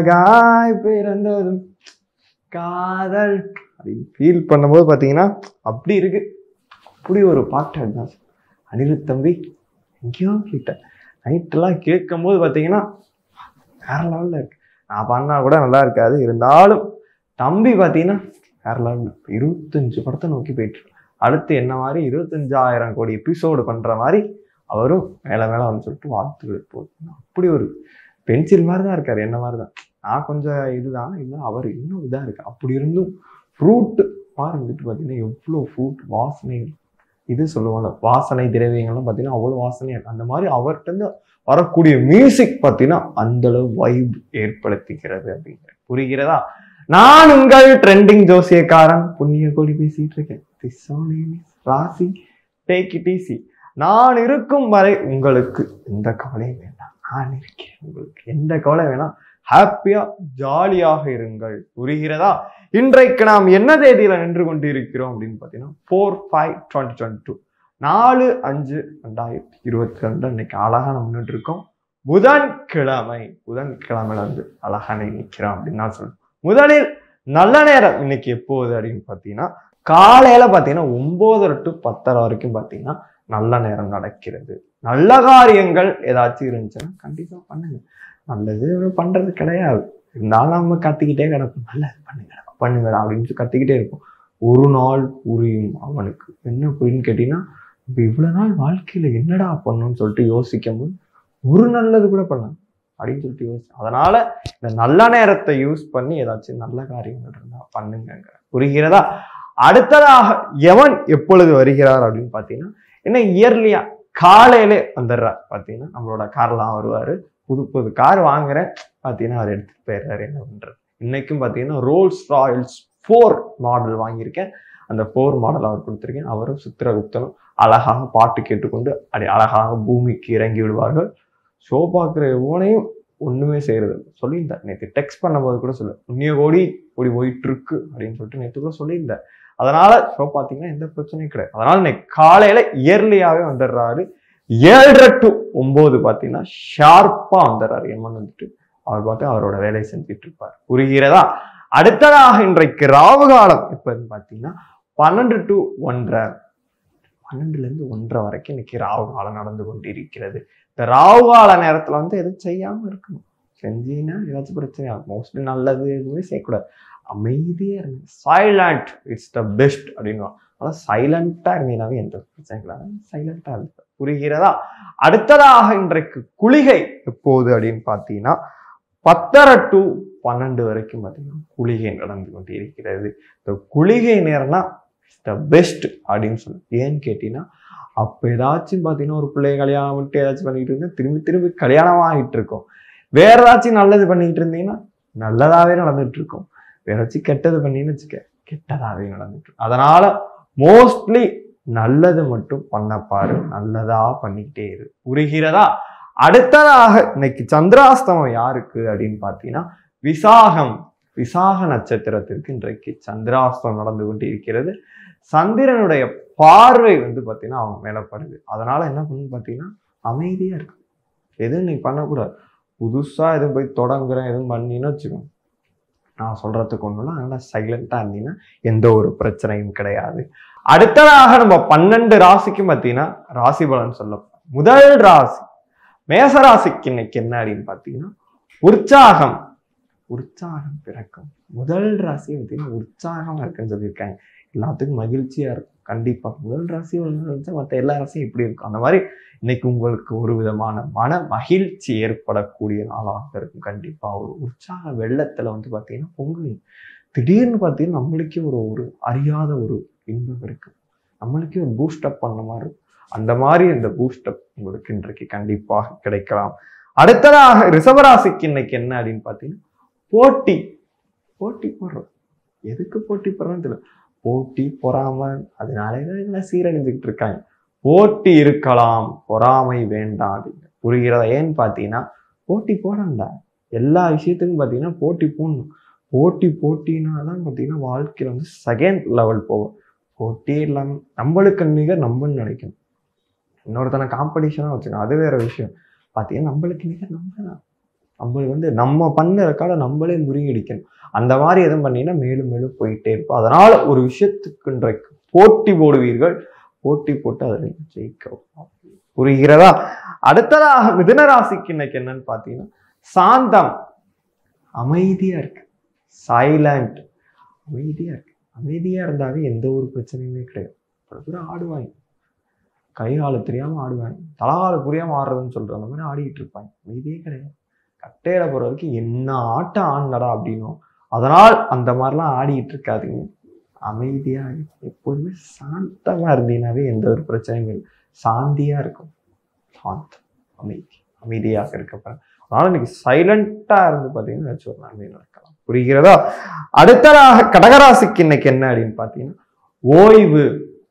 அழகாய் பிறந்ததும் காதல் அப்படின்னு ஃபீல் பண்ணும்போது பார்த்தீங்கன்னா அப்படி இருக்கு அப்படி ஒரு பாட்டு அதுதான் அனிருத் தம்பி எங்கேயோ கிட்ட நைட்டெல்லாம் கேட்கும்போது பார்த்தீங்கன்னா வேற லெவலில் இருக்கு நான் பண்ணா கூட நல்லா இருக்காது இருந்தாலும் தம்பி பார்த்தீங்கன்னா வேற லெவலில் இருபத்தஞ்சு படத்தை நோக்கி போயிட்டு இருக்கு. அடுத்து என்ன மாதிரி இருபத்தஞ்சாயிரம் கோடி எபிசோடு பண்ற மாதிரி அவரும் மேலே மேலே வந்து சொல்லிட்டு வாழ்த்துக்கள் போகுது அப்படி ஒரு பென்சில் மாதிரி தான் இருக்காரு என்ன மாதிரி தான் நான் கொஞ்சம் இதுதான் இல்லை அவர் இன்னும் இதாக இருக்கு அப்படி இருந்தும் ஃப்ரூட்டு பாருங்கிட்டு பார்த்தீங்கன்னா எவ்வளோ ஃப்ரூட் வாசனைகள் இது சொல்லுவாங்க வாசனை திரவியங்கள்லாம் பார்த்தீங்கன்னா அவ்வளோ வாசனையாக இருக்கு அந்த மாதிரி அவர்கிட்ட இருந்து வரக்கூடிய மியூசிக் பார்த்தீங்கன்னா அந்த அளவு வைப் ஏற்படுத்திக்கிறது அப்படிங்கிற புரிகிறதா நான் உங்கள் ட்ரெண்டிங் ஜோசியக்காரன் புண்ணிய கோடி பேசிட்டு இருக்கேன் This song name is ராசி டேக் இட் ஈஸி நான் இருக்கும் வரை உங்களுக்கு எந்த கவலையும் வேண்டாம் நான் இருக்கேன் உங்களுக்கு எந்த கவலை வேணாம் ஹாப்பியா ஜாலியாக இருங்கள் புரிகிறதா இன்றைக்கு நாம் என்ன தேதியில நின்று கொண்டு இருக்கிறோம் அப்படின்னு பார்த்தீங்கன்னா four five twenty twenty two நாலு அஞ்சு ரெண்டாயிரத்தி இருபத்தி ரெண்டு இன்னைக்கு அழகா நம்ம நின்றுட்டு இருக்கோம் புதன்கிழமை புதன்கிழமையில வந்து அழகா நிற்கிறோம் அப்படின்னு நான் சொல்றேன் முதலில் நல்ல நேரம் இன்னைக்கு எப்போது அப்படின்னு பார்த்தீங்கன்னா காலையில பார்த்தீங்கன்னா ஒன்பதரை டு பத்தரை வரைக்கும் பார்த்தீங்கன்னா நல்ல நேரம் நடக்கிறது நல்ல காரியங்கள் ஏதாச்சும் இருந்துச்சுன்னா கண்டிப்பா பண்ணுங்க நல்லது பண்றது கிடையாது இருந்தாலும் நம்ம கத்திக்கிட்டே கிடப்போம் நல்லது பண்ணுங்கடா பண்ணுங்கடா அப்படின்னு கத்திக்கிட்டே இருப்போம் ஒரு நாள் புரியும் அவனுக்கு என்ன புரியும்னு கேட்டீங்கன்னா இப்போ இவ்வளவு நாள் வாழ்க்கையில என்னடா பண்ணணும்னு சொல்லிட்டு யோசிக்கும் போது ஒரு நல்லது கூட பண்ணலாம் அப்படின்னு சொல்லிட்டு யோசி அதனால இந்த நல்ல நேரத்தை யூஸ் பண்ணி ஏதாச்சும் நல்ல காரியங்கள் இருந்தா பண்ணுங்க புரிகிறதா அடுத்ததாக எவன் எப்பொழுது வருகிறார் அப்படின்னு பார்த்தீங்கன்னா என்ன இயர்லியா காலையிலே வந்துடுறார் பார்த்தீங்கன்னா நம்மளோட கார்லாம் வருவாரு புது புது கார் வாங்குறேன் பார்த்தீங்கன்னா அவர் எடுத்துட்டு போயிடுறாரு என்ன பண்றது இன்னைக்கும் பார்த்தீங்கன்னா ரோல்ஸ் ராயல்ஸ் ஃபோர் மாடல் வாங்கியிருக்கேன் அந்த ஃபோர் மாடல் அவர் கொடுத்துருக்கேன் அவரும் சித்திரகுப்தனும் அழகாக பாட்டு கேட்டுக்கொண்டு அப்படி அழகாக பூமிக்கு இறங்கி விடுவார்கள் ஷோ பார்க்குற எவனையும் ஒண்ணுமே செய்யறது இல்ல. சொல்லியிருந்தார் நேற்று டெக்ஸ்ட் பண்ணும்போது கூட சொல்ல உன்னிய கோடி ஓடி போயிட்டு இருக்கு அப்படின்னு சொல்லிட்டு நேற்று கூட சொல்லியிருந்தார் அதனால ஷோ பார்த்தீங்கன்னா எந்த பிரச்சனையும் கிடையாது அதனால இன்னைக்கு காலையில இயர்லியாவே வந்துடுறாரு ஏழரை டு ஒன்பது பார்த்தீங்கன்னா ஷார்ப்பா வந்துடுறாரு எம்மன் வந்துட்டு அவர் பார்த்து அவரோட வேலையை செஞ்சுட்டு இருப்பார் புரிகிறதா அடுத்ததாக இன்றைக்கு ராவு காலம் எப்போன்னு பார்த்தீங்கன்னா பன்னெண்டு டு ஒன்றரை பன்னெண்டுல இருந்து ஒன்றரை வரைக்கும் இன்னைக்கு ராவு காலம் நடந்து கொண்டிருக்கிறது இந்த ராவு கால நேரத்துல வந்து எதுவும் செய்யாம இருக்கணும் செஞ்சீங்கன்னா ஏதாச்சும் பிரச்சனை ஆகும் மோஸ்ட்லி நல்லது எதுவுமே செய்யக்கூடாது அமைதியா இருங்க சைலண்ட் இட்ஸ் த பெஸ்ட் அப்படின்னு அதான் சைலண்டா இருந்தீங்கன்னாவே எந்த பிரச்சனை கிடையாது சைலண்டா இருக்கு புரிகிறதா அடுத்ததாக இன்றைக்கு குளிகை எப்போது அப்படின்னு பார்த்தீங்கன்னா பத்தரை டு பன்னெண்டு வரைக்கும் பார்த்தீங்கன்னா குளிகை நடந்து கொண்டு இருக்கிறது இந்த குளிகை நேரம்னா த பெஸ்ட் அப்படின்னு சொல்லு ஏன்னு கேட்டீங்கன்னா அப்போ ஏதாச்சும் பார்த்தீங்கன்னா ஒரு பிள்ளைய கல்யாணம் பண்ணிட்டு ஏதாச்சும் பண்ணிட்டு இருந்தா திரும்பி திரும்பி கல்யாணம் ஆகிட்டு இருக்கும் வேற ஏதாச்சும் நல்லது பண்ணிட்டு இருந்தீங்கன்னா நல்லதாவே நடந்துட்டு இருக்கும் வேற ஏதாச்சும் கெட்டது பண்ணீங்கன்னு வச்சுக்க கெட்டதாவே நடந்துட்டு இருக்கும் அதனால மோஸ்ட்லி நல்லது மட்டும் பண்ண பாரு நல்லதா பண்ணிக்கிட்டே இரு புரிகிறதா அடுத்ததாக இன்னைக்கு சந்திராஸ்தமம் யாருக்கு அப்படின்னு பார்த்தீங்கன்னா விசாகம் விசாக நட்சத்திரத்திற்கு இன்றைக்கு சந்திராஸ்தமம் நடந்து கொண்டு இருக்கிறது சந்திரனுடைய பார்வை வந்து பார்த்தீங்கன்னா அவங்க மேல படுது அதனால என்ன பண்ணுன்னு பார்த்தீங்கன்னா அமைதியா இருக்கு எதுவும் நீ பண்ணக்கூடாது புதுசா எதுவும் போய் தொடங்குறேன் எதுவும் பண்ணின்னு வச்சுக்கோங்க நான் சொல்றதுக்கு ஒண்ணுல அதனால சைலண்டா இருந்தீங்கன்னா எந்த ஒரு பிரச்சனையும் கிடையாது அடுத்ததாக நம்ம பன்னெண்டு ராசிக்கும் பார்த்தீங்கன்னா ராசி பலன் சொல்ல முதல் ராசி மேச ராசிக்கு இன்னைக்கு என்ன அப்படின்னு பார்த்தீங்கன்னா உற்சாகம் உற்சாகம் பிறக்கும் முதல் ராசி பார்த்தீங்கன்னா உற்சாகமா இருக்குன்னு சொல்லியிருக்காங்க எல்லாத்துக்கும் மகிழ்ச்சியா இருக்கும் கண்டிப்பா முதல் ராசி இருந்துச்சா மற்ற எல்லா ராசியும் எப்படி இருக்கும் அந்த மாதிரி இன்னைக்கு உங்களுக்கு ஒரு விதமான மன மகிழ்ச்சி ஏற்படக்கூடிய நாளாக இருக்கும் கண்டிப்பா ஒரு உற்சாக வெள்ளத்துல வந்து பார்த்தீங்கன்னா பொங்குவீங்க திடீர்னு பார்த்தீங்கன்னா நம்மளுக்கே ஒரு ஒரு அறியாத ஒரு இன்பம் இருக்கு நம்மளுக்கே ஒரு பூஸ்டப் பண்ண மாதிரி இருக்கும் அந்த மாதிரி இந்த பூஸ்டப் உங்களுக்கு இன்றைக்கு கண்டிப்பாக கிடைக்கலாம் அடுத்ததாக ரிஷபராசிக்கு இன்னைக்கு என்ன அப்படின்னு பார்த்தீங்கன்னா போட்டி போட்டி போடுறோம் எதுக்கு போட்டி போடுறோம்னு தெரியல போட்டி பொறாமை அதனாலே தான் இதெல்லாம் சீரழிஞ்சுக்கிட்டு இருக்காங்க போட்டி இருக்கலாம் பொறாமை வேண்டாம் அப்படின்னு புரிகிறதா ஏன்னு பார்த்தீங்கன்னா போட்டி போடண்டா எல்லா விஷயத்துக்கும் பார்த்தீங்கன்னா போட்டி போடணும் போட்டி போட்டினா தான் பார்த்தீங்கன்னா வாழ்க்கையில் வந்து செகண்ட் லெவல் போகும் போட்டியே இல்லாமல் நம்மளுக்கு நிகர் நம்மன்னு நினைக்கணும் இன்னொருத்தனை காம்படிஷனாக வச்சுக்கணும் அது வேற விஷயம் பார்த்தீங்கன்னா நம்மளுக்கு நிகர் நம்ம தான் நம்மளுக்கு வந்து நம்ம பண்ண ரெக்கார்டை நம்மளே முறியடிக்கணும் அந்த மாதிரி எதுவும் பண்ணீங்கன்னா மேலும் மேலும் போயிட்டே இருப்போம் அதனால ஒரு விஷயத்துக்கு இன்றைக்கு போட்டி போடுவீர்கள் போட்டி போட்டு அதில் நீங்க ஜெயிக்கவும் புரிகிறதா அடுத்ததாக மிதுன ராசிக்கு இன்னைக்கு என்னன்னு பார்த்தீங்கன்னா சாந்தம் அமைதியா இருக்கு சைலண்ட் அமைதியா இருக்கு அமைதியா இருந்தாவே எந்த ஒரு பிரச்சனையுமே கிடையாது பல பேர் ஆடுவாங்க கை கால தெரியாம ஆடுவாங்க தலகால புரியாம ஆடுறதுன்னு சொல்ற அந்த மாதிரி ஆடிக்கிட்டு இருப்பாங்க அமைதியே கிடையாது கட்டையில போற வரைக்கும் என்ன ஆட்டம் ஆடினடா அப்படின்னும் அதனால் அந்த மாதிரிலாம் ஆடிக்கிட்டு இருக்காதீங்க அமைதியா இரு. எப்போதுமே சாந்தமா இருந்தீங்கன்னாவே எந்த ஒரு பிரச்சனையும் இல்லை சாந்தியா இருக்கும் சாந்தம் அமைதி அமைதியாக இருக்கப்ப அதனால இன்னைக்கு சைலண்டா இருந்து பார்த்தீங்கன்னா ஏதாச்சும் ஒரு நன்மை நடக்கலாம் புரிகிறதா அடுத்ததாக கடகராசிக்கு இன்னைக்கு என்ன அப்படின்னு பார்த்தீங்கன்னா ஓய்வு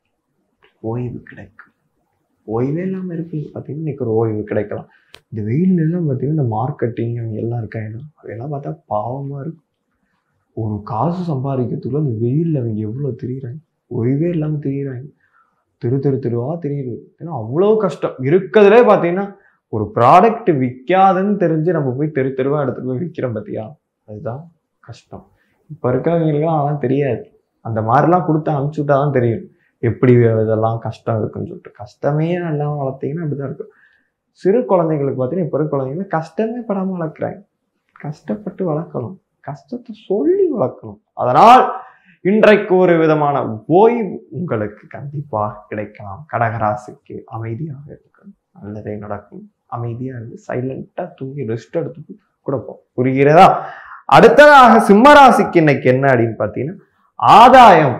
ஓய்வு கிடைக்கும் ஓய்வே இல்லாமல் இருப்பீங்க பார்த்தீங்கன்னா இன்னைக்கு ஒரு ஓய்வு கிடைக்கலாம் இந்த வெயில் எல்லாம் பார்த்தீங்கன்னா இந்த மார்க்கெட்டிங் அவங்க எல்லாம் இருக்காங்க அதெல்லாம் பார்த்தா பாவமா இருக்கும் ஒரு காசு சம்பாதிக்கிறதுக்குள்ள அந்த வெயில்ல அவங்க எவ்வளவு திரியிறாங்க ஓய்வே இல்லாம திரியிறாங்க தெரு தெரு தெருவா தெரியுது ஏன்னா அவ்வளோ கஷ்டம் இருக்கிறதுலே பார்த்தீங்கன்னா ஒரு ப்ராடக்ட் விற்காதுன்னு தெரிஞ்சு நம்ம போய் தெரு தெருவா எடுத்துட்டு போய் விற்கிறோம் பார்த்தியா அதுதான் கஷ்டம் இப்போ இருக்கவங்களுக்குலாம் அதெல்லாம் தெரியாது அந்த மாதிரிலாம் கொடுத்து அனுப்பிச்சு விட்டா தான் தெரியும் எப்படி இதெல்லாம் கஷ்டம் இருக்குன்னு சொல்லிட்டு கஷ்டமே நல்லா வளர்த்தீங்கன்னா அப்படிதான் இருக்கும் சிறு குழந்தைங்களுக்கு பார்த்தீங்கன்னா இப்போ இருக்க குழந்தைங்க கஷ்டமே படாமல் வளர்க்குறாங்க கஷ்டப்பட்டு வளர்க்கணும் கஷ்டத்தை சொல்லி வளர்க்கணும் அதனால் இன்றைக்கு ஒரு விதமான ஓய்வு உங்களுக்கு கண்டிப்பாக கிடைக்கலாம் கடகராசிக்கு அமைதியாக இருக்கணும் நல்லதே நடக்கும் அமைதியாக இருந்து சைலண்டா தூங்கி ரெஸ்ட் எடுத்து கூட போ புரிகிறதா அடுத்ததாக சிம்மராசிக்கு இன்னைக்கு என்ன அப்படின்னு பார்த்தீங்கன்னா ஆதாயம்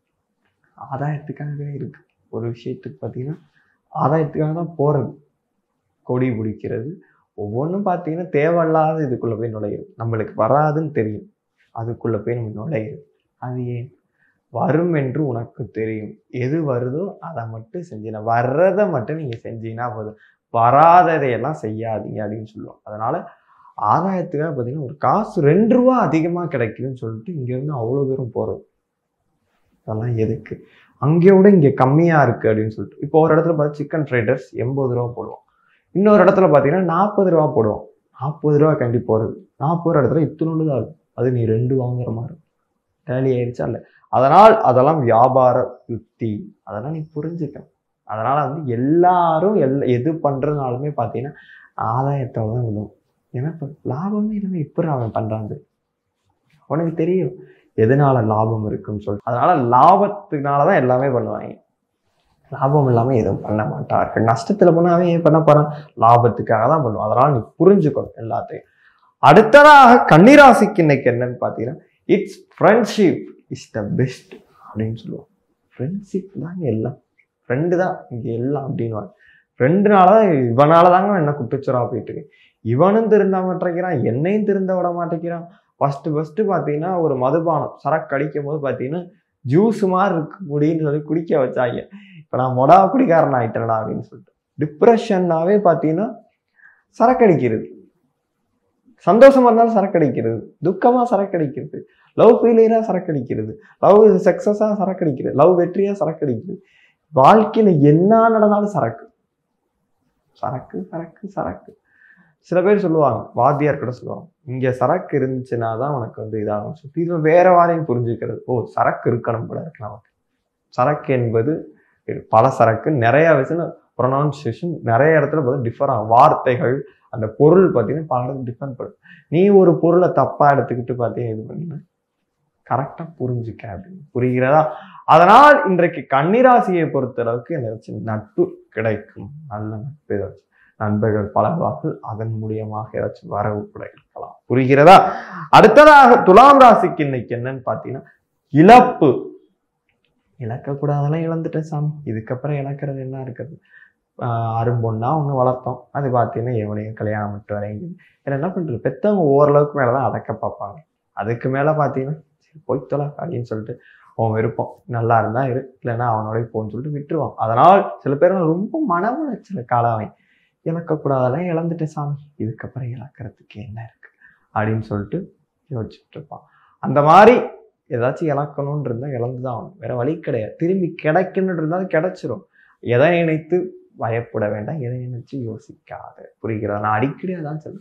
ஆதாயத்துக்காகவே இருக்கு ஒரு விஷயத்துக்கு பார்த்தீங்கன்னா ஆதாயத்துக்காக தான் போறது கொடி பிடிக்கிறது ஒவ்வொன்றும் பார்த்தீங்கன்னா தேவையில்லாத இதுக்குள்ள போய் நுழையிறது நம்மளுக்கு வராதுன்னு தெரியும் அதுக்குள்ள போய் நம்ம நுழையிறது அது ஏன் வரும் என்று உனக்கு தெரியும் எது வருதோ அதை மட்டும் செஞ்சீங்க வர்றதை மட்டும் நீங்க செஞ்சீங்கன்னா போதும் வராததையெல்லாம் செய்யாதீங்க அப்படின்னு சொல்லுவோம் அதனால ஆதாயத்துக்காக பார்த்தீங்கன்னா ஒரு காசு ரெண்டு ரூபா அதிகமாக கிடைக்குதுன்னு சொல்லிட்டு இங்கேருந்து அவ்வளோ தூரம் போகிறது அதெல்லாம் எதுக்கு அங்கே விட இங்கே கம்மியாக இருக்குது அப்படின்னு சொல்லிட்டு இப்போ ஒரு இடத்துல பார்த்து சிக்கன் ஃப்ரைட் ரைஸ் எண்பது ரூபா போடுவோம் இன்னொரு இடத்துல பார்த்தீங்கன்னா நாற்பது ரூபா போடுவோம் நாற்பது ரூபா கண்டி போகிறது நாற்பது ரூபா இடத்துல இத்தினோண்டு தான் இருக்கும் அது நீ ரெண்டு வாங்குற மாதிரி இருக்கும் டேலி ஆயிடுச்சா இல்லை அதனால் அதெல்லாம் வியாபார யுக்தி அதெல்லாம் நீ புரிஞ்சுக்கணும் அதனால வந்து எல்லாரும் எல் எது பண்றதுனாலுமே பார்த்தீங்கன்னா ஆதாயத்தோட தான் விடும் ஏன்னா இப்போ லாபமே இல்லாமல் இப்போ அவன் பண்றாங்க உனக்கு தெரியும் எதனால லாபம் இருக்குன்னு சொல்லிட்டு அதனால லாபத்துனால தான் எல்லாமே பண்ணுவாங்க லாபம் இல்லாமல் எதுவும் பண்ண மாட்டார்கள் நஷ்டத்துல போனா அவன் ஏன் பண்ண போறான் லாபத்துக்காக தான் பண்ணுவான் அதனால நீ புரிஞ்சுக்கணும் எல்லாத்தையும் அடுத்ததாக கன்னிராசிக்கு இன்னைக்கு என்னன்னு பார்த்தீங்கன்னா it's friendship is the best அப்படின்னு சொல்லுவோம் ஃப்ரெண்ட்ஷிப் தாங்க எல்லாம் ஃப்ரெண்டு தான் இங்கே எல்லாம் அப்படின்வாங்க ஃப்ரெண்டுனால தான் இவனால தாங்க என்ன குட்டுச்சுரா போயிட்டு இருக்கு இவனும் திருந்த மாட்டேங்கிறான் என்னையும் திருந்த விட மாட்டேங்கிறான் ஃபர்ஸ்ட் ஃபர்ஸ்ட் பார்த்தீங்கன்னா ஒரு மதுபானம் சரக்கு அடிக்கும் போது பார்த்தீங்கன்னா ஜூஸ் மாதிரி இருக்கு முடின்னு சொல்லி குடிக்க வச்சாங்க இப்போ நான் மொடா குடிக்காரன் ஆயிட்டேனடா அப்படின்னு சொல்லிட்டு டிப்ரெஷன்னாவே பார்த்தீங்கன்னா சரக்கு அடிக்கிறது சந்தோஷமா இருந்தாலும் சரக்கு அடிக்கிறது துக்கமா சரக்கு அடிக்கிறது லவ் ஃபெயிலியரா சரக்கு அடிக்கிறது லவ் சக்சஸா சரக்கு அடிக்கிறது லவ் வெற்றியா சரக்கு அடிக்கிறது வாழ்க்கையில என்ன நடந்தாலும் சரக்கு சரக்கு சரக்கு சரக்கு சில பேர் சொல்லுவாங்க வாத்தியார் கூட சொல்லுவாங்க இங்க சரக்கு இருந்துச்சுன்னா தான் உனக்கு வந்து இதாகும் சொல்லி இது வேற வாரையும் புரிஞ்சுக்கிறது ஓ சரக்கு இருக்கணும் கூட இருக்கு நமக்கு சரக்கு என்பது பல சரக்கு நிறைய விஷயம் ப்ரொனவுன்சியேஷன் நிறைய இடத்துல பார்த்து டிஃபர் ஆகும் வார்த்தைகள் அந்த பொருள் பார்த்தீங்கன்னா பல இடத்துல டிஃபரெண்ட் பண்ணும் நீ ஒரு பொருளை தப்பா எடுத்துக்கிட்டு பார்த்தீங்கன்னா இது பண்ணீங்கன்னா கரெக்டாக புரிஞ்சுக்க அப்படின்னு புரிகிறதா அதனால் இன்றைக்கு கன்னிராசியை பொறுத்த அளவுக்கு ஏதாச்சும் நட்பு கிடைக்கும் நல்ல நட்பு ஏதாச்சும் நண்பர்கள் பழகுவார்கள் அதன் மூலியமாக ஏதாச்சும் வரவு கூட இருக்கலாம் புரிகிறதா அடுத்ததாக துலாம் ராசிக்கு இன்னைக்கு என்னன்னு பார்த்தீங்கன்னா இழப்பு இழக்கக்கூடாதெல்லாம் இழந்துட்டேன் சாமி இதுக்கப்புறம் இழக்கிறது என்ன இருக்குது ஆஹ் அரும்பொண்ணா ஒன்று வளர்த்தோம் அது பார்த்தீங்கன்னா எவனையும் கல்யாணம் மட்டும் வரைங்குது இதில் என்ன பண்ணுறது பெற்றவங்க ஓரளவுக்கு மேலே தான் அடக்க பார்ப்பாங்க அதுக்கு மேலே பார்த்தீங்கன்னா சரி போய் தொலை அப்படின்னு சொல்லிட்டு உன் விருப்பம் நல்லா இருந்தா இரு இல்லைன்னா அவனோட போன்னு சொல்லிட்டு விட்டுருவான் அதனால் சில பேர் ரொம்ப மன உளைச்சல காலம் இழக்கக்கூடாதெல்லாம் இழந்துட்டேன் சாமி இதுக்கப்புறம் இழக்கிறதுக்கு என்ன இருக்கு அப்படின்னு சொல்லிட்டு யோசிச்சுட்டு இருப்பான் அந்த மாதிரி ஏதாச்சும் இழக்கணும்னு இருந்தால் இழந்து தான் ஆகணும் வேற வழி கிடையாது திரும்பி கிடைக்கணும்னு இருந்தாலும் கிடைச்சிரும் எதை நினைத்து பயப்பட வேண்டாம் எதை நினைச்சு யோசிக்காத புரிகிறதா நான் அடிக்கடி அதான் சொல்லுவேன்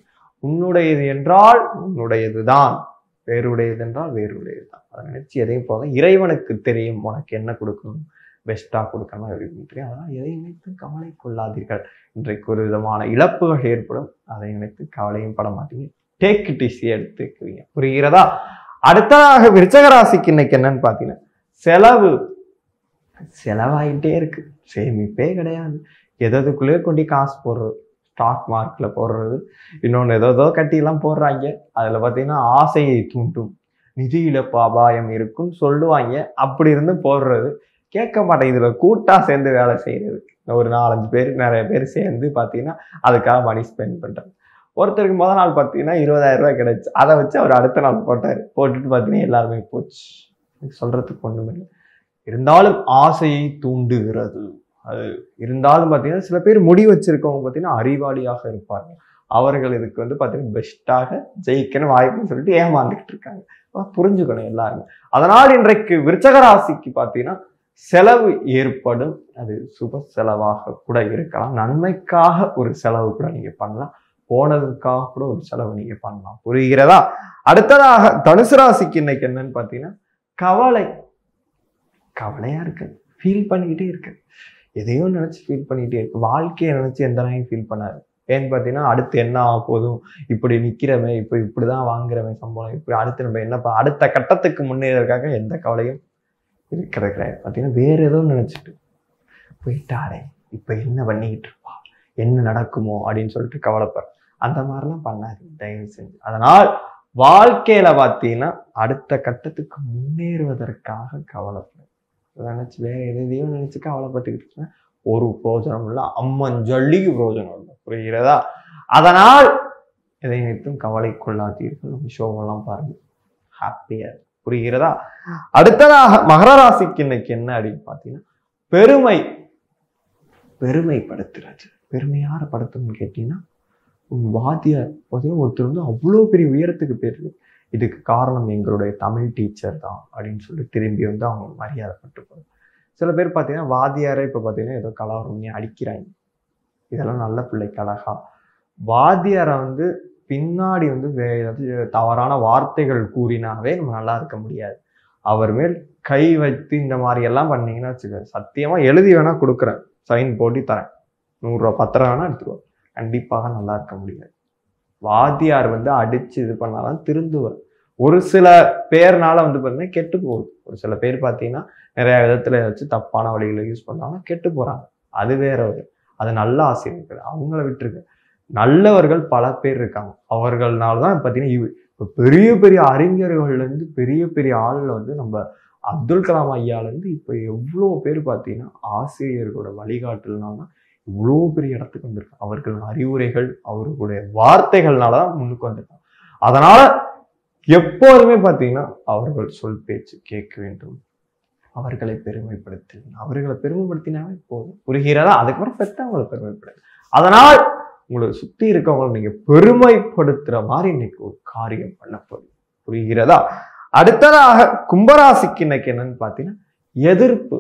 உன்னுடையது என்றால் உன்னுடையதுதான் வேறுடையது என்றால் வேறுடையதுதான் அதை நினைச்சு எதையும் போக இறைவனுக்கு தெரியும் உனக்கு என்ன கொடுக்கணும் பெஸ்ட்டாக கொடுக்கணும் அப்படின்னு தெரியும் அதனால் எதை நினைத்து கவலை கொள்ளாதீர்கள் இன்றைக்கு ஒரு விதமான இழப்புகள் ஏற்படும் அதை நினைத்து கவலையும் பட மாட்டீங்க டேக் இட் ஈஸி எடுத்துக்குவீங்க புரிகிறதா அடுத்ததாக விருச்சக ராசிக்கு இன்னைக்கு என்னன்னு பார்த்தீங்கன்னா செலவு செலவாயிட்டே இருக்கு சேமிப்பே கிடையாது எதுக்குள்ளேயே கொண்டு காசு போடுறது ஸ்டாக் மார்க்கில் போடுறது இன்னொன்று ஏதோ ஏதோ கட்டிலாம் போடுறாங்க அதில் பார்த்தீங்கன்னா ஆசையை தூண்டும் நிதி இழப்பு அபாயம் இருக்குன்னு சொல்லுவாங்க அப்படி இருந்து போடுறது கேட்க மாட்டேன் இதில் கூட்டாக சேர்ந்து வேலை செய்கிறது ஒரு நாலஞ்சு பேர் நிறைய பேர் சேர்ந்து பார்த்தீங்கன்னா அதுக்காக மணி ஸ்பெண்ட் பண்ணுறாங்க ஒருத்தருக்கு முத நாள் பார்த்தீங்கன்னா இருபதாயிரம் ரூபாய் கிடைச்சு அதை வச்சு அவர் அடுத்த நாள் போட்டார் போட்டுட்டு பார்த்தீங்கன்னா எல்லாருமே போச்சு சொல்கிறதுக்கு ஒன்றுமே இல்லை இருந்தாலும் ஆசையை தூண்டுகிறது அது இருந்தாலும் பார்த்தீங்கன்னா சில பேர் முடி வச்சிருக்கவங்க பார்த்தீங்கன்னா அறிவாளியாக இருப்பாங்க அவர்கள் இதுக்கு வந்து பார்த்தீங்கன்னா பெஸ்ட்டாக ஜெயிக்கணும் வாய்ப்புன்னு சொல்லிட்டு ஏமாந்துக்கிட்டு இருக்காங்க அதான் புரிஞ்சுக்கணும் எல்லாருமே அதனால் இன்றைக்கு விருச்சக ராசிக்கு பார்த்தீங்கன்னா செலவு ஏற்படும் அது சுப செலவாக கூட இருக்கலாம் நன்மைக்காக ஒரு செலவு கூட நீங்க பண்ணலாம் போனதுக்காக கூட ஒரு செலவு நீங்க பண்ணலாம் புரிகிறதா அடுத்ததாக தனுசு ராசிக்கு இன்னைக்கு என்னன்னு பார்த்தீங்கன்னா கவலை கவலையா இருக்கு ஃபீல் பண்ணிக்கிட்டே இருக்கு எதையோ நினைச்சு ஃபீல் பண்ணிக்கிட்டே இருக்கு வாழ்க்கையை நினைச்சு எந்த நாளையும் ஃபீல் பண்ணாரு ஏன்னு பார்த்தீங்கன்னா அடுத்து என்ன ஆக போதும் இப்படி நிக்கிறமே இப்போ இப்படிதான் வாங்குறமே சம்பளம் இப்படி அடுத்து நம்ம என்ன ப- அடுத்த கட்டத்துக்கு முன்னேறதுக்காக எந்த கவலையும் இருக்கிறது கிடையாது பார்த்தீங்கன்னா வேற ஏதோ நினைச்சிட்டு போயிட்டாரே இப்போ என்ன பண்ணிக்கிட்டு இருப்பா என்ன நடக்குமோ அப்படின்னு சொல்லிட்டு கவலைப்படுற அந்த மாதிரிலாம் பண்ணாது தயவு செஞ்சு அதனால் வாழ்க்கையில பார்த்தீங்கன்னா அடுத்த கட்டத்துக்கு முன்னேறுவதற்காக கவலைப்படும் நினைச்சு வேற எதையும் நினைச்சு கவலைப்பட்டுக்கிட்டு இருந்தா ஒரு பிரோஜனம் இல்லை அம்மன் ஜல்லிக்கு பிரோஜனம் இல்லை புரிகிறதா அதனால் எதை நினைத்தும் கவலை கொள்ளாதீர்கள் நம்ம ஷோவெல்லாம் பாருங்க ஹாப்பியா புரிகிறதா அடுத்ததாக மகர ராசிக்கு இன்னைக்கு என்ன அப்படின்னு பார்த்தீங்கன்னா பெருமை பெருமைப்படுத்துறது பெருமையார படுத்தணும்னு கேட்டீங்கன்னா உன் வாத்தியார் பார்த்தீங்கன்னா ஒருத்தர் வந்து அவ்வளோ பெரிய உயரத்துக்கு போயிருக்கு இதுக்கு காரணம் எங்களுடைய தமிழ் டீச்சர் தான் அப்படின்னு சொல்லி திரும்பி வந்து அவங்க மரியாதைப்பட்டு சில பேர் பார்த்தீங்கன்னா வாத்தியாரை இப்போ பார்த்தீங்கன்னா ஏதோ கலவரம் பண்ணி அடிக்கிறாங்க இதெல்லாம் நல்ல பிள்ளைக்கு அழகா வாத்தியாரை வந்து பின்னாடி வந்து வே ஏதாவது தவறான வார்த்தைகள் கூறினாவே நம்ம நல்லா இருக்க முடியாது அவர் மேல் கை வைத்து இந்த மாதிரி எல்லாம் பண்ணீங்கன்னா வச்சுக்க சத்தியமா எழுதி வேணா கொடுக்குறேன் சைன் போட்டு தரேன் நூறுரூவா பத்திரம் வேணா எடுத்துருவோம் கண்டிப்பாக நல்லா இருக்க முடியாது வாத்தியார் வந்து அடிச்சு இது பண்ணாதான் திருந்துவர் ஒரு சில பேர்னால வந்து பார்த்தீங்கன்னா கெட்டு போகுது ஒரு சில பேர் பார்த்தீங்கன்னா நிறைய விதத்துல வச்சு தப்பான வழிகளை யூஸ் பண்ணாங்க கெட்டு போறாங்க அது வேற ஒரு அது நல்ல ஆசிரியர்கள் அவங்கள விட்டுருக்கு நல்லவர்கள் பல பேர் இருக்காங்க அவர்கள்னால தான் பார்த்தீங்கன்னா இவ் இப்போ பெரிய பெரிய அறிஞர்கள்ல இருந்து பெரிய பெரிய ஆள்ல வந்து நம்ம அப்துல் கலாம் ஐயால இருந்து இப்போ எவ்வளோ பேர் பார்த்தீங்கன்னா ஆசிரியர்களோட வழிகாட்டல்னால தான் இவ்வளோ பெரிய இடத்துக்கு வந்திருக்காங்க அவர்கள் அறிவுரைகள் அவர்களுடைய வார்த்தைகள்னால தான் முன்னுக்கு வந்திருக்காங்க அதனால எப்போதுமே பார்த்தீங்கன்னா அவர்கள் சொல் பேச்சு கேட்க வேண்டும் அவர்களை பெருமைப்படுத்து அவர்களை பெருமைப்படுத்தினாவே போதும் புரிகிறதா அதுக்கப்புறம் பெற்றவங்களை பெருமைப்படுத்து அதனால் உங்களை சுத்தி இருக்கவங்களை நீங்க பெருமைப்படுத்துற மாதிரி இன்னைக்கு ஒரு காரியம் பண்ண போகுது புரிகிறதா அடுத்ததாக கும்பராசிக்கு இன்னைக்கு என்னன்னு பார்த்தீங்கன்னா எதிர்ப்பு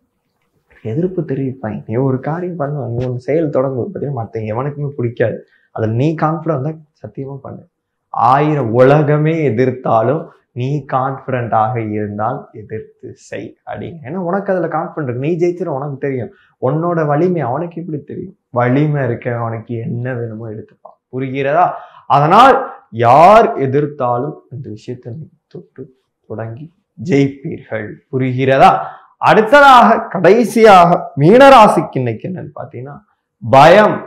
எதிர்ப்பு தெரிவிப்பாங்க நீ ஒரு காரியம் பண்ணுவ நீ ஒரு செயல் தொடங்கு பார்த்தீங்கன்னா மற்ற எவனுக்குமே பிடிக்காது அதில் நீ கான்ஃபிடன்ட் தான் சத்தியமா பண்ணு ஆயிரம் உலகமே எதிர்த்தாலும் நீ கான்ஃபிடண்டாக இருந்தால் எதிர்த்து செய் அப்படிங்க ஏன்னா உனக்கு அதில் கான்ஃபிடன்ட் இருக்கு நீ ஜெயிச்சிட உனக்கு தெரியும் உன்னோட வலிமை அவனுக்கு எப்படி தெரியும் வலிமை இருக்க அவனுக்கு என்ன வேணுமோ எடுத்துப்பான் புரிகிறதா அதனால் யார் எதிர்த்தாலும் இந்த விஷயத்தை நீ தொட்டு தொடங்கி ஜெயிப்பீர்கள் புரிகிறதா அடுத்ததாக கடைசியாக மீனராசிக்கு இன்னைக்கு என்னன்னு பார்த்தீங்கன்னா பயம்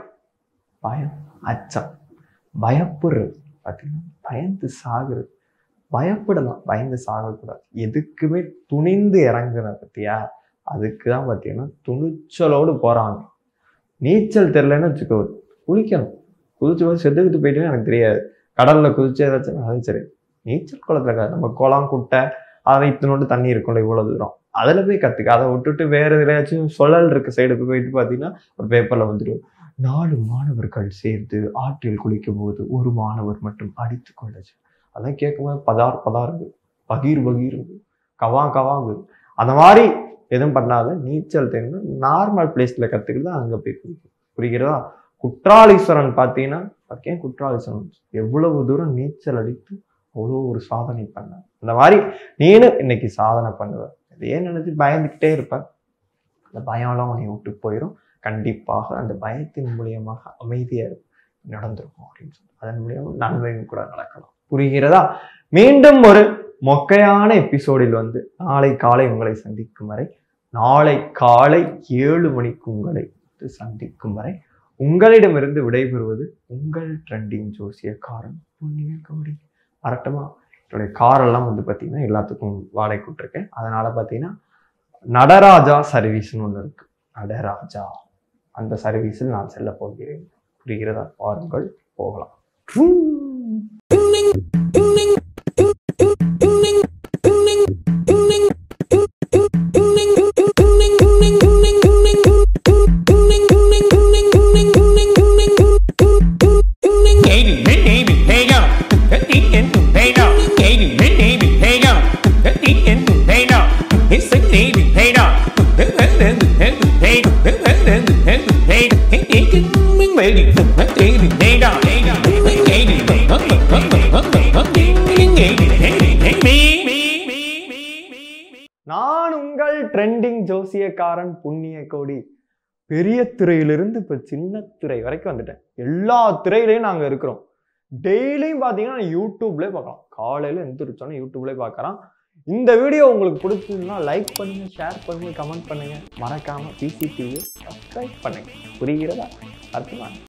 பயம் அச்சம் பயப்படுறது பார்த்தீங்கன்னா பயந்து சாகுறது பயப்படலாம் பயந்து சாகக்கூடாது எதுக்குமே துணிந்து இறங்குற பத்தியா அதுக்கு தான் பார்த்தீங்கன்னா துணிச்சலோடு போறாங்க நீச்சல் தெரிலன்னு வச்சுக்கோ குளிக்கணும் குதிச்சு போது செத்துக்கிட்டு போயிட்டேன்னு எனக்கு தெரியாது கடல்ல குதிச்சு ஏதாச்சும் அது சரி நீச்சல் குளத்துல இருக்காது நம்ம குளம் குட்டை அதை இத்தனோண்டு தண்ணி இருக்கும்ல இவ்வளவு தூரம் அதில் போய் கற்றுக்க அதை விட்டுட்டு வேற எதுலையாச்சும் சுழல் இருக்க சைடுக்கு போயிட்டு பார்த்தீங்கன்னா ஒரு பேப்பரில் வந்துட்டு நாலு மாணவர்கள் சேர்ந்து ஆற்றில் குளிக்கும் போது ஒரு மாணவர் மட்டும் அடித்து கொண்டது அதெல்லாம் கேட்கும்போது பதார் பதாருது பகீர் பகீருது கவா கவாங்குது அந்த மாதிரி எதுவும் பண்ணாத நீச்சல் தெரியும் நார்மல் பிளேஸில் கற்றுக்கிட்டு தான் அங்கே போய் குளிக்கும் புரிகிறதா குற்றாலீஸ்வரன் பார்த்தீங்கன்னா ஏன் குற்றாலீஸ்வரன் எவ்வளவு தூரம் நீச்சல் அடித்து அவ்வளோ ஒரு சாதனை பண்ண அந்த மாதிரி நீனு இன்னைக்கு சாதனை பண்ணுவ இதையே நினைச்சு பயந்துக்கிட்டே இருப்ப அந்த பயம்லாம் உன்னை விட்டு போயிடும் கண்டிப்பாக அந்த பயத்தின் மூலியமாக அமைதியா நடந்திருக்கும் அப்படின்னு சொல்லி அதன் மூலியமாக நன்மையும் கூட நடக்கலாம் புரிகிறதா மீண்டும் ஒரு மொக்கையான எபிசோடில் வந்து நாளை காலை உங்களை சந்திக்கும் வரை நாளை காலை ஏழு மணிக்கு உங்களை வந்து சந்திக்கும் வரை உங்களிடமிருந்து விடைபெறுவது உங்கள் ட்ரெண்டிங் ஜோசியக்காரன் புண்ணிய கௌரி வரட்டுமா என்னுடைய காரெல்லாம் வந்து பார்த்தீங்கன்னா எல்லாத்துக்கும் வாடகை கூட்டிருக்கேன் அதனால பார்த்தீங்கன்னா நடராஜா சர்வீஸ்னு ஒன்று இருக்கு நடராஜா அந்த சர்வீஸில் நான் செல்ல போகிறேன் புரிகிறதா பாருங்கள் போகலாம் Baby, baby, hey yo, the end to pay now. Baby, baby, hey yo, the end to pay now. It's a baby, pay now. The end to pay, the end to pay, the pay. Hey, hey, hey, baby, the baby, pay now. Baby, baby, நான் உங்கள் trending ஜோசியக்காரன் புண்ணிய கோடி பெரிய திரையிலிருந்து இப்போ சின்ன திரை வரைக்கும் வந்துட்டேன் எல்லா திரையிலையும் நாங்கள் இருக்கிறோம் டெய்லியும் பார்த்தீங்கன்னா யூடியூப்லேயே பார்க்கலாம் காலையில் எந்திரிச்சோன்னே யூடியூப்லேயே பார்க்குறான் இந்த வீடியோ உங்களுக்கு பிடிச்சதுன்னா லைக் பண்ணுங்க ஷேர் பண்ணுங்க கமெண்ட் பண்ணுங்க மறக்காம பிசிடிவியை சப்ஸ்கிரைப் பண்ணுங்க புரிகிறதா அர்த்தமா